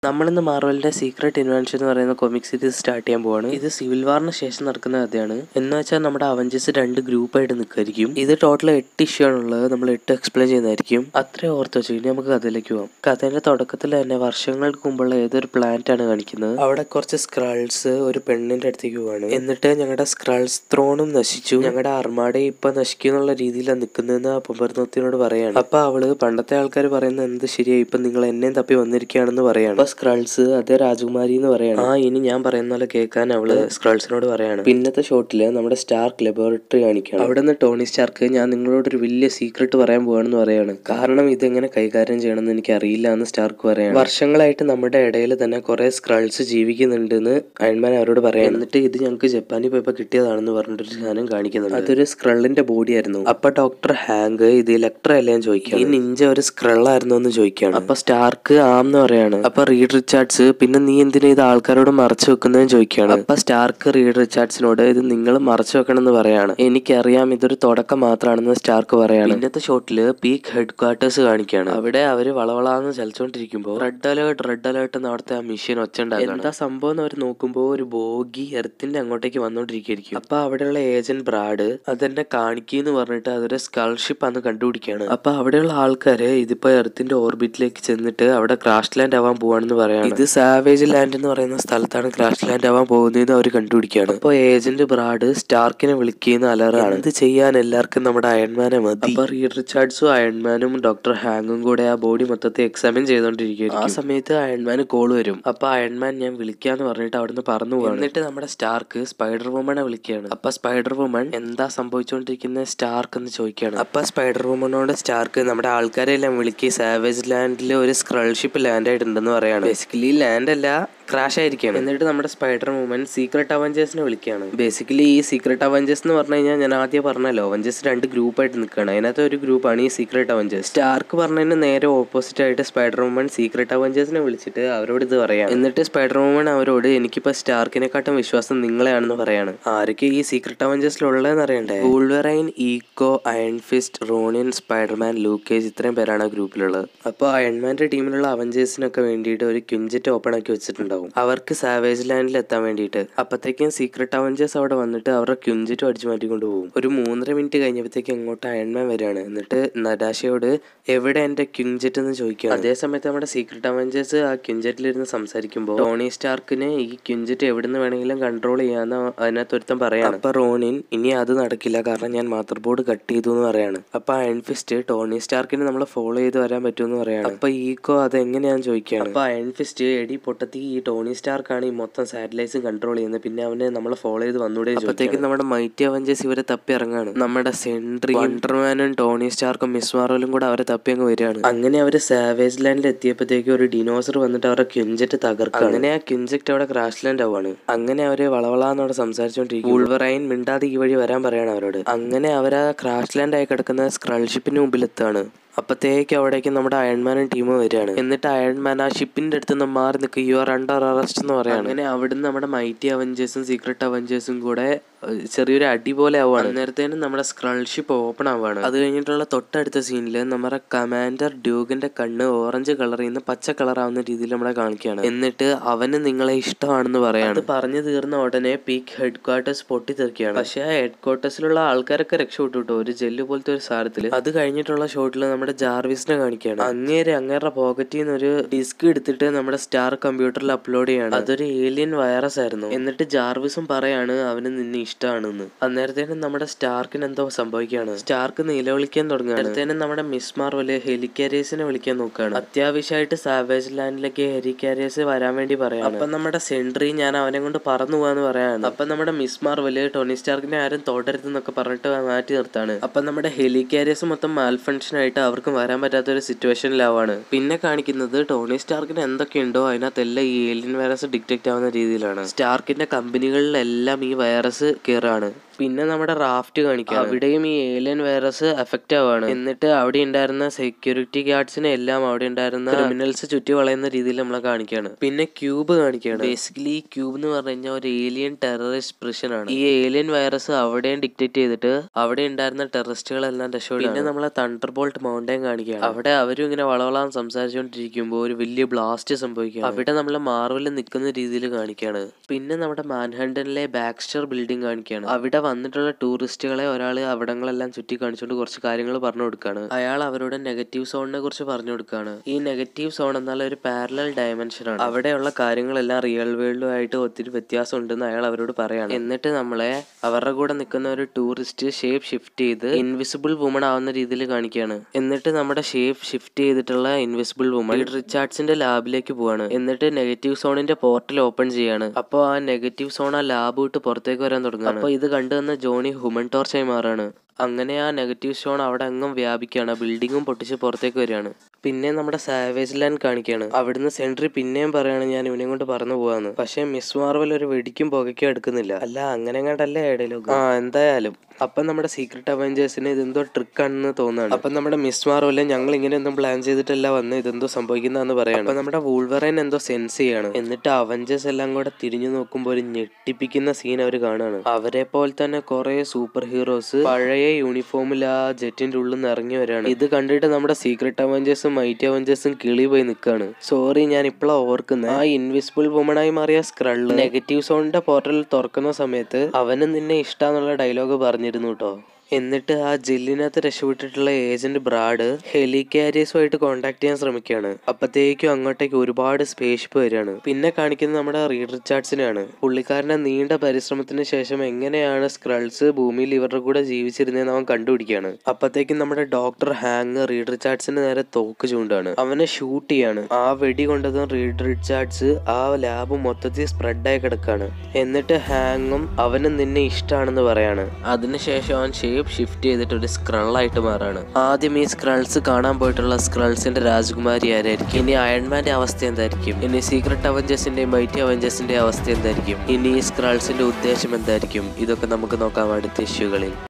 നമ്മളിന്ന് മാർവലിന്റെ secret invention എന്ന് പറയുന്ന കൊമിക് സീരീസ് സ്റ്റാർട്ട് ചെയ്യാൻ പോവാണ് ഇത് സിവിൽ വാറിന് ശേഷം നടക്കുന്ന കഥയാണ് എന്ന് വെച്ചാൽ നമ്മുടെ അവഞ്ചേഴ്സ് രണ്ട് ഗ്രൂപ്പായിട്ട് നിൽക്കായിരിക്കും ഇത് ടോട്ടൽ എട്ട് ഇഷ്യൂ ആണുള്ളത് നമ്മൾ എട്ട് എക്സ്പ്ലെയിൻ ചെയ്യുന്നതായിരിക്കും അത്രയും ഓർത്ത് വെച്ചു ഇനി നമുക്ക് കഥയിലേക്ക് പോവാം കഥയുടെ തുടക്കത്തിൽ തന്നെ വർഷങ്ങൾക്ക് മുമ്പുള്ള ഏതൊരു പ്ലാന്റ് ആണ് കാണിക്കുന്നത് അവിടെ കുറച്ച് സ്ക്രൾസ് ഒരു പെണ്ണിന്റെ അടുത്തേക്ക് പോവാണ് എന്നിട്ട് ഞങ്ങളുടെ സ്ക്രൾസ് ത്രോണും നശിച്ചു ഞങ്ങളുടെ അർമാടെ ഇപ്പൊ നശിക്കുന്നുള്ള രീതിയിലാണ് നിൽക്കുന്നതെന്ന് അപ്പമ്പരനോത്തിനോട് പറയാണ് അപ്പൊ അവള് പണ്ടത്തെ ആൾക്കാർ പറയുന്നത് എന്ത് ശരിയായി ഇപ്പൊ നിങ്ങൾ എന്നെയും തപ്പി വന്നിരിക്കുകയാണെന്ന് പറയാണ് അപ്പൊ സ്ക്രൾസ് അതേ രാജകുമാരി എന്ന് പറയാണ് ആ ഇനി ഞാൻ പറയുന്ന പോലെ കേൾക്കാൻ അവള് സ്ക്രൾസിനോട് പറയാണ് പിന്നത്തെ ഷോട്ടില് നമ്മുടെ സ്റ്റാർക്ക് ലബോറട്ടറി കാണിക്കുകയാണ് അവിടെ നിന്ന് ടോണി സ്റ്റാർക്ക് ഞാൻ നിങ്ങളോട് ഒരു വലിയ സീക്രട്ട് പറയാൻ പോവാണെന്ന് പറയാണ് കാരണം ഇതെങ്ങനെ കൈകാര്യം ചെയ്യണമെന്ന് എനിക്ക് അറിയില്ല എന്ന് സ്റ്റാർക്ക് പറയാണ് വർഷങ്ങളായിട്ട് നമ്മുടെ ഇടയിൽ തന്നെ കുറെ സ്ക്രൾസ് ജീവിക്കുന്നുണ്ടെന്ന് അയൺമാൻ അവരോട് പറയാം എന്നിട്ട് ഇത് ഞങ്ങൾക്ക് ജപ്പാനിൽ പോയപ്പോ കിട്ടിയതാണെന്ന് പറഞ്ഞിട്ടൊരു സാധനം കാണിക്കുന്നുണ്ട് അതൊരു സ്ക്രള്ളിന്റെ ബോഡി ആയിരുന്നു അപ്പൊ ഡോക്ടർ ഹാങ്ക് ഇത് ഇലക്ട്ര അല്ലേ ചോദിക്കാം ഈ നിഞ്ച ഒരു സ്ക്രള്ളായിരുന്നു എന്ന് ചോദിക്കുകയാണ് അപ്പൊ സ്റ്റാർക്ക് ആം എന്ന് പറയാണ് അപ്പൊ റീഡ് റിച്ചാർഡ്സ് പിന്നെ നീ എന്തിനാ ഇത് ആൾക്കാരോട് മറച്ചു വെക്കുന്നതെന്ന് ചോദിക്കുകയാണ് അപ്പൊ സ്റ്റാർക്ക് റീഡ് റിച്ചാർഡ്സിനോട് ഇത് നിങ്ങൾ മറച്ചു വെക്കണം എന്ന് പറയാണ് എനിക്കറിയാം ഇതൊരു തുടക്കം മാത്രമാണെന്ന് സ്റ്റാർക്ക് പറയാണ് ഇന്നത്തെ ഷോട്ടില് പീക്ക് ഹെഡ് ക്വാർട്ടേഴ്സ് കാണിക്കുകയാണ് അവിടെ അവര് വളവളാന്ന് ചലിച്ചോണ്ടിരിക്കുമ്പോൾ റെഡ് അലേർട്ട് റെഡ് അലേർട്ട് എന്ന് അവിടുത്തെ ആ മെഷീൻ ഒച്ച എന്താ സംഭവം എന്ന് അവർ നോക്കുമ്പോൾ ഒരു ബോഗി എർത്തിന്റെ അങ്ങോട്ടേക്ക് വന്നോണ്ടിരിക്കും അപ്പൊ അവിടെയുള്ള ഏജന്റ് ബ്രാഡ് അതെന്നെ കാണിക്കുന്നു പറഞ്ഞിട്ട് അതൊരു സ്കൾഷിപ്പ് അന്ന് കണ്ടുപിടിക്കുകയാണ് അപ്പൊ അവിടെയുള്ള ആൾക്കാര് ഇതിപ്പോ എർത്തിന്റെ ഓർബിറ്റിലേക്ക് ചെന്നിട്ട് അവിടെ ക്രാഷ് ലാൻഡ് ആവാൻ പോവാണെന്ന് പറയാണ് ഇത് സാവേജ് ലാൻഡ് എന്ന് പറയുന്ന സ്ഥലത്താണ് ക്രാഷ് ലാൻഡ് ആവാൻ പോകുന്നതെന്ന് അവർ കണ്ടുപിടിക്കുകയാണ് അപ്പൊ ഏജന്റ് ബ്രാഡ് സ്റ്റാർക്കിനെ വിളിക്കുന്ന അലറാണ് ഇത് ചെയ്യാൻ എല്ലാവർക്കും നമ്മുടെ അയൺമാനെ മതി അപ്പൊ റീഡ് റിച്ചാർഡ്സും അയൺമാനും ഡോക്ടർ ഹാങ്ങും കൂടെ ആ ബോഡി മൊത്തത്തിൽ എക്സാമിൻ ചെയ്തോണ്ടിരിക്കും ആ സമയത്ത് അയൺമാന് കോൾ വരും അപ്പൊ അയൺമാൻ ഞാൻ വിളിക്കാന്ന് പറഞ്ഞിട്ട് അവിടുന്ന് പറന്നു പോകും എന്നിട്ട് നമ്മുടെ സ്റ്റാർക്ക് സ്പൈഡർ വുമണെ വിളിക്കുകയാണ് അപ്പൊ സ്പൈഡർ വുമൺ എന്താ സംഭവിച്ചുകൊണ്ടിരിക്കുന്ന സ്റ്റാർക്ക് എന്ന് ചോദിക്കുകയാണ് അപ്പൊ സ്പൈഡർ വുമണോട് സ്റ്റാർക്ക് നമ്മുടെ ആൾക്കാരെല്ലാം വിളിക്കുക സാവേജ് ലാൻഡിൽ ഒരു സ്ക്രൾഷിപ്പ് ലാൻഡ് ആയിട്ടുണ്ടെന്ന് പറയാണ് ബേസിക്കലി ലാൻഡ് അല്ല ക്രാഷ് ആയിരിക്കുകയാണ് എന്നിട്ട് നമ്മുടെ സ്പൈഡർ വുമൻ സീക്രട്ട് അവഞ്ചേഴ്സിനെ വിളിക്കുകയാണ് ബേസിക്കലി ഈ സീക്രട്ട് അവഞ്ചേഴ്സ് എന്ന് പറഞ്ഞു കഴിഞ്ഞാൽ ഞാൻ ആദ്യം പറഞ്ഞല്ലോ അവഞ്ചേഴ്സ് രണ്ട് ഗ്രൂപ്പായിട്ട് നിൽക്കുകയാണ് അതിനകത്ത് ഒരു ഗ്രൂപ്പാണ് ഈ സീക്രട്ട് അവഞ്ചേഴ്സ് സ്റ്റാർക്ക് പറഞ്ഞതിന് നേരെ ഓപ്പോസിറ്റ് ആയിട്ട് സ്പൈഡർ വുമൻ സീക്രട്ട് അവഞ്ചേഴ്സിനെ വിളിച്ചിട്ട് അവരോട് ഇത് പറയാം എന്നിട്ട് സ്പൈഡർ വുമൻ അവരോട് എനിക്കിപ്പോൾ സ്റ്റാർക്കിനെക്കാട്ടും വിശ്വാസം നിങ്ങളെയാണെന്ന് പറയാണ് ആരൊക്കെ ഈ സീക്രട്ട് അവഞ്ചേഴ്സിലുള്ളതെന്ന് അറിയണ്ടേ Wolverine Echo Iron Fist Ronin Spiderman Luke Cage ഇത്രയും പേരാണ് ആ ഗ്രൂപ്പിലുള്ളത് അപ്പോൾ അയൺമാന്റെ ടീമിലുള്ള അവഞ്ചേഴ്സിനൊക്കെ വേണ്ടിയിട്ട് ഒരു ക്യുഞ്ചറ്റ് ഓപ്പൺ ആക്കി വെച്ചിട്ടുണ്ടാവും അവർക്ക് സാവേജ് ലാൻഡിൽ എത്താൻ വേണ്ടിയിട്ട് അപ്പത്തേക്കും സീക്രട്ട് അവഞ്ചേഴ്സ് അവിടെ വന്നിട്ട് അവരുടെ ക്യുഞ്ചറ്റും അടിച്ചു മാറ്റിക്കൊണ്ട് പോകും ഒരു മൂന്നര മിനിറ്റ് കഴിഞ്ഞപ്പോഴത്തേക്ക് അങ്ങോട്ട് അയൺമാൻ വരികയാണ് എന്നിട്ട് നടാശയോട് എവിടെ എന്റെ ക്യുഞ്ചറ്റ് എന്ന് ചോദിക്കുക അതേ സമയത്ത് നമ്മുടെ സീക്രട്ട് അവഞ്ചേഴ്സ് ആ ക്യുഞ്ചറ്റിലിരുന്ന് സംസാരിക്കുമ്പോൾ ടോണി സ്റ്റാർക്കിന് ഈ ക്യുഞ്ചറ്റ് എവിടുന്ന് വേണമെങ്കിലും കൺട്രോൾ ചെയ്യാന്ന് അതിനകത്ത് ഒരുത്തം പറയാണ് അപ്പൊ റോണിൻ ഇനി അത് നടക്കില്ല കാരണം ഞാൻ മാത്തർ ബോർഡ് കട്ട് ചെയ്തു എന്ന് പറയാണ് അപ്പൊ അയൺഫിസ്റ്റ് ടോണി സ്റ്റാർക്കിന് നമ്മൾ ഫോളോ ചെയ്ത് വരാൻ പറ്റുമെന്ന് പറയാണ് അപ്പൊ ഈക്കോ അത് എങ്ങനെയാന്ന് ചോദിക്കുകയാണ് അപ്പൊ അയൺഫിസ്റ്റ് എടി പൊട്ടത്തി ഈ ടോണി സ്റ്റാർക്കാണ് ഈ മൊത്തം സാറ്റലൈറ്റ്സും കൺട്രോൾ ചെയ്യുന്നത് പിന്നെ അവനെ നമ്മൾ ഫോളോ ചെയ്ത് വന്നൂടെ അപ്പോഴത്തേക്കും നമ്മുടെ മൈറ്റി അവഞ്ചേഴ്സ് ഇവരെ തപ്പി ഇറങ്ങാണ് നമ്മുടെ സെൻട്രി വണ്ടർമാനും ടോണി സ്റ്റാർക്കും മിസ് മാർവലും കൂടെ അവരെ തപ്പി അങ്ങ് വരികയാണ് അങ്ങനെ അവര് സാവേജ് ലാൻഡിൽ എത്തിയപ്പോഴത്തേക്കും ഒരു ഡിനോസർ വന്നിട്ട് അവരുടെ ക്യുഞ്ചറ്റ് തകർക്കും അങ്ങനെ ആ ക്യുഞ്ചറ്റ് അവിടെ ക്രാഷ് ലാൻഡ് ആവാണ് അങ്ങനെ അവര് വളവളാന്നവിടെ സംസാരിച്ചോണ്ടിരിക്കും ഉൾവറൈൻ മിണ്ടാതെ ഈ വഴി വരാൻ പറയാണ് അവരോട് അങ്ങനെ അവരാ ക്രാഷ് ലാൻഡ് ആയി കിടക്കുന്ന സ്ക്രൾഷിപ്പിന് മുമ്പിൽ എത്താണ് അപ്പത്തേക്ക് അവിടേക്ക് നമ്മുടെ അയൺമാനും ടീം വരികയാണ് എന്നിട്ട് അയൺമാൻ ആ ഷിപ്പിന്റെ അടുത്ത് നിന്ന് മാറി നിൽക്കുക യു ആർ അണ്ടർ അറസ്റ്റ് എന്ന് പറയാണ് അങ്ങനെ അവിടുന്ന് നമ്മുടെ മൈറ്റി അവഞ്ചേഴ്സും സീക്രട്ട് അവഞ്ചേഴ്സും കൂടെ ഏഹ്, ചെറിയൊരു അടി പോലെ ആവുകയാണ് നേരത്തേനും നമ്മുടെ സ്ക്രൾ ഷിപ്പ് ഓപ്പൺ ആവുകയാണ് അത് കഴിഞ്ഞിട്ടുള്ള തൊട്ടടുത്ത സീനിൽ നമ്മുടെ കമാൻഡർ ഡ്യൂഗിന്റെ കണ്ണ് ഓറഞ്ച് കളറിൽ നിന്ന് പച്ച കളർ ആവുന്ന രീതിയിൽ നമ്മളെ കാണിക്കുകയാണ് എന്നിട്ട് അവന് നിങ്ങളെ ഇഷ്ടമാണെന്ന് പറയാണ് അത് പറഞ്ഞു തീർന്ന ഉടനെ പീക്ക് ഹെഡ് ക്വാർട്ടേഴ്സ് പൊട്ടിത്തെറിക്കുകയാണ് പക്ഷേ ആ ഹെഡ് ക്വാർട്ടേഴ്സിലുള്ള ആൾക്കാരൊക്കെ രക്ഷപ്പെട്ടു കേട്ടോ ഒരു ജെല്ല് പോലത്തെ ഒരു സാധനത്തിൽ അത് കഴിഞ്ഞിട്ടുള്ള ഷോട്ടിൽ നമ്മുടെ ജാർവിസിനെ കാണിക്കുകയാണ് അങ്ങേരെ അങ്ങേരുടെ പോക്കറ്റിൽ നിന്ന് ഒരു ഡിസ്ക് എടുത്തിട്ട് നമ്മുടെ സ്റ്റാർ കമ്പ്യൂട്ടറിൽ അപ്ലോഡ് ചെയ്യാണ് അതൊരു ഏലിയൻ വൈറസ് ആയിരുന്നു എന്നിട്ട് ജാർവിസും പറയാണ് അവന് നിന്നെ ഇഷ്ടമാണെന്ന് അന്നേരത്തേനും നമ്മുടെ സ്റ്റാർക്കിന് എന്തോ സംഭവിക്കുകയാണ് സ്റ്റാർക്ക് നിലവിളിക്കാൻ തുടങ്ങുകയാണ് നേരത്തേനും നമ്മുടെ മിസ് മാർവല് ഹെലിക്കാരിയസിനെ വിളിക്കാൻ നോക്കുകയാണ് അത്യാവശ്യമായിട്ട് സാവേജ് ലാൻഡിലേക്ക് ഹെലിക്കാരിയസ് വരാൻ വേണ്ടി പറയാം അപ്പൊ നമ്മുടെ സെൻട്രി ഞാൻ അവനെ കൊണ്ട് പറന്നു പോവാന്ന് പറയാണ് അപ്പൊ നമ്മുടെ മിസ് മാർവല് ടോണി സ്റ്റാർക്കിനെ ആരും തൊടരുതെന്നൊക്കെ പറഞ്ഞിട്ട് മാറ്റി നിർത്താണ് അപ്പൊ നമ്മുടെ ഹെലിക്കാരിയസ് മൊത്തം മാൽഫങ്ഷൻ ആയിട്ട് അവർക്ക് വരാൻ പറ്റാത്ത ഒരു സിറ്റുവേഷനിലാവാണ് പിന്നെ കാണിക്കുന്നത് ടോണി സ്റ്റാർക്കിന് എന്തൊക്കെയുണ്ടോ അതിനകത്തെല്ലാം ഈ ഏലിയൻ വൈറസ് ഡിറ്റക്ട് ആവുന്ന രീതിയിലാണ് സ്റ്റാർക്കിന്റെ കമ്പനികളിലെല്ലാം ഈ വൈറസ് കയറാണ് പിന്നെ നമ്മുടെ റാഫ്റ്റ് കാണിക്കാം അവിടെയും ഈ ഏലിയൻ വൈറസ് എഫക്റ്റ് ആവുകയാണ് എന്നിട്ട് അവിടെ ഉണ്ടായിരുന്ന സെക്യൂരിറ്റി ഗാർഡ്സിനെ എല്ലാം അവിടെ ഉണ്ടായിരുന്ന ക്രിമിനൽസ് ചുറ്റി വളയുന്ന രീതിയിൽ നമ്മളെ കാണിക്കുകയാണ് പിന്നെ ക്യൂബ് കാണിക്കുകയാണ് ബേസിക്കലി ഈ ക്യൂബ് എന്ന് പറഞ്ഞു കഴിഞ്ഞാൽ ഒരു ഏലിയൻ ടെററിസ്റ്റ് പ്രിഷൻ ആണ് ഈ ഏലിയൻ വൈറസ് അവിടെയും ഡിക്റ്റേറ്റ് ചെയ്തിട്ട് അവിടെ ഉണ്ടായിരുന്ന ടെററിസ്റ്റുകളെല്ലാം രക്ഷപ്പെടും പിന്നെ നമ്മളെ തണ്ടർ ബോൾട്ട് മൗണ്ടൻ കാണിക്കുകയാണ് അവിടെ അവരും ഇങ്ങനെ വളവളാൻ സംസാരിച്ചുകൊണ്ടിരിക്കുമ്പോൾ ഒരു വലിയ ബ്ലാസ്റ്റ് സംഭവിക്കുക അവിടെ നമ്മളെ മാർവലിൽ നിൽക്കുന്ന രീതിയിൽ കാണിക്കുകയാണ് പിന്നെ നമ്മുടെ മാൻഹണ്ടനിലെ ബാക്സ്റ്റർ ബിൽഡിംഗ് കാണിക്കുകയാണ് അവിടെ വന്നിട്ടുള്ള ടൂറിസ്റ്റുകളെ ഒരാൾ അവിടങ്ങളെല്ലാം ചുറ്റി കാണിച്ചുകൊണ്ട് കുറച്ച് കാര്യങ്ങൾ പറഞ്ഞു കൊടുക്കുകയാണ് അയാൾ അവരോട് നെഗറ്റീവ് സോണിനെ കുറിച്ച് പറഞ്ഞു കൊടുക്കുകയാണ് ഈ നെഗറ്റീവ് സോൺ എന്നാൽ ഒരു പാരലൽ ഡയമെൻഷൻ ആണ് അവിടെയുള്ള കാര്യങ്ങളെല്ലാം റിയൽ വേൾഡുമായിട്ട് ഒത്തിരി വ്യത്യാസം ഉണ്ടെന്ന് അയാൾ അവരോട് പറയാണ് എന്നിട്ട് നമ്മളെ അവരുടെ കൂടെ നിൽക്കുന്ന ഒരു ടൂറിസ്റ്റ് ഷേപ്പ് ഷിഫ്റ്റ് ചെയ്ത് ഇൻവിസിബിൾ വുമൺ ആവുന്ന രീതിയിൽ കാണിക്കുകയാണ് എന്നിട്ട് നമ്മുടെ ഷേപ്പ് ഷിഫ്റ്റ് ചെയ്തിട്ടുള്ള ഇൻവിസിബിൾ വുമൺ റിച്ചാർഡ്സിന്റെ ലാബിലേക്ക് പോവാണ് എന്നിട്ട് നെഗറ്റീവ് സോണിന്റെ പോർട്ടൽ ഓപ്പൺ ചെയ്യാണ് അപ്പോൾ ആ നെഗറ്റീവ് സോൺ ആ ലാബ് വിട്ട് പുറത്തേക്ക് വരാൻ തുടങ്ങുകയാണ് അപ്പോൾ ഇത് കണ്ടു വന്ന ജോണി ഹ്യൂമൻ ടോർച്ചായി മാറാണ് അങ്ങനെ ആ നെഗറ്റീവ് സോൺ അവിടെ അങ്ങും വ്യാപിക്കുകയാണ് ആ ബിൽഡിങ്ങും പൊട്ടിച്ച് പുറത്തേക്ക് വരികയാണ് പിന്നെ നമ്മുടെ സാവേജ് ലാൻഡ് കാണിക്കുകയാണ് അവിടുന്ന് സെൻട്രി പിന്നെയും പറയാണ് ഞാൻ ഇവനെ കൊണ്ട് പറന്നു പോവാന്ന് പക്ഷെ മിസ് മാർവൽ ഒരു വെടിക്കും പുകയ്ക്കും എടുക്കുന്നില്ല അല്ല അങ്ങനെ കണ്ടല്ലേ ഇടയിലൊക്കെ ആ എന്തായാലും അപ്പം നമ്മുടെ സീക്രട്ട് അവഞ്ചേഴ്സിന് ഇതെന്തോ ട്രിക്ക് ആണെന്ന് തോന്നുകയാണ് അപ്പം നമ്മുടെ മിസ് മാർവല് ഞങ്ങൾ ഇങ്ങനെ ഒന്നും പ്ലാൻ ചെയ്തിട്ടല്ല വന്ന് ഇതെന്തോ സംഭവിക്കുന്നതെന്ന് പറയാണ് അപ്പം നമ്മുടെ വൂൾവറൈൻ എന്തോ സെൻസ് ചെയ്യാണ് എന്നിട്ട് അവഞ്ചേഴ്സ് എല്ലാം കൂടെ തിരിഞ്ഞു നോക്കുമ്പോൾ ഒരു ഞെട്ടിപ്പിക്കുന്ന സീൻ അവർ കാണുകയാണ് അവരെ പോലെ തന്നെ കുറെ സൂപ്പർ ഹീറോസ് പഴയ യൂണിഫോമിൽ ആ ജെറ്റിന്റെ ഉള്ളിൽ നിന്ന് ഇറങ്ങി വരാണ് ഇത് കണ്ടിട്ട് നമ്മുടെ സീക്രട്ട് അവഞ്ചേഴ്സും മൈറ്റി അവഞ്ചേഴ്സും കിളി പോയി നിൽക്കാണ് സോറി ഞാൻ ഇപ്പോഴാണ് ഓർക്കുന്നത് ആ ഇൻവിസിബിൾ വുമണായി മാറിയ സ്ക്രള്ള് നെഗറ്റീവ് സോണിന്റെ പോർട്ടൽ തുറക്കുന്ന സമയത്ത് അവന് നിന്നെ ഇഷ്ടാന്നുള്ള ഡയലോഗ് പറഞ്ഞിരുന്നു കേട്ടോ എന്നിട്ട് ആ ജെല്ലിനകത്ത് രക്ഷപ്പെട്ടിട്ടുള്ള ഏജന്റ് ബ്രാഡ് ഹെലികാരിയസുമായിട്ട് കോണ്ടാക്ട് ചെയ്യാൻ ശ്രമിക്കുകയാണ് അപ്പത്തേക്കും അങ്ങോട്ടേക്ക് ഒരുപാട് സ്പേസ്ഷിപ്പ് വരികയാണ് പിന്നെ കാണിക്കുന്നത് നമ്മുടെ റീഡ് റിച്ചാർഡ്സിനെയാണ് പുള്ളിക്കാരന്റെ നീണ്ട പരിശ്രമത്തിന് ശേഷം എങ്ങനെയാണ് സ്ക്രൾസ് ഭൂമിയിൽ ഇവരുടെ കൂടെ ജീവിച്ചിരുന്നതെന്ന് അവൻ കണ്ടുപിടിക്കുകയാണ് അപ്പത്തേക്കും നമ്മുടെ ഡോക്ടർ ഹാങ് റീഡ് റിച്ചാർഡ്സിന് നേരെ തോക്ക് ചൂണ്ടാണ് അവനെ ഷൂട്ട് ചെയ്യാണ് ആ വെടി കൊണ്ടതും റീഡ് റിച്ചാർഡ്സ് ആ ലാബ് മൊത്തത്തിൽ സ്പ്രെഡായി കിടക്കാണ് എന്നിട്ട് ഹാങ്ങും അവന് നിന്നെ ഇഷ്ടമാണെന്ന് പറയാണ് അതിനുശേഷം അവൻ ഷേപ്പ് ഷിഫ്റ്റ് ചെയ്തിട്ട് ഒരു സ്ക്രള്ളായിട്ട് മാറാണ് ആദ്യം ഈ സ്ക്രൾസ് കാണാൻ പോയിട്ടുള്ള സ്ക്രൾസിന്റെ രാജകുമാരി ആരായിരിക്കും ഇനി അയൺമാന്റെ അവസ്ഥ എന്തായിരിക്കും ഇനി സീക്രട്ട് അവഞ്ചേഴ്സിന്റെയും മൈറ്റി അവഞ്ചേഴ്സിന്റെ അവസ്ഥ എന്തായിരിക്കും ഇനി ഈ സ്ക്രൾസിന്റെ ഉദ്ദേശം എന്തായിരിക്കും ഇതൊക്കെ നമുക്ക് നോക്കാം അടുത്ത ഇഷ്യൂകളിൽ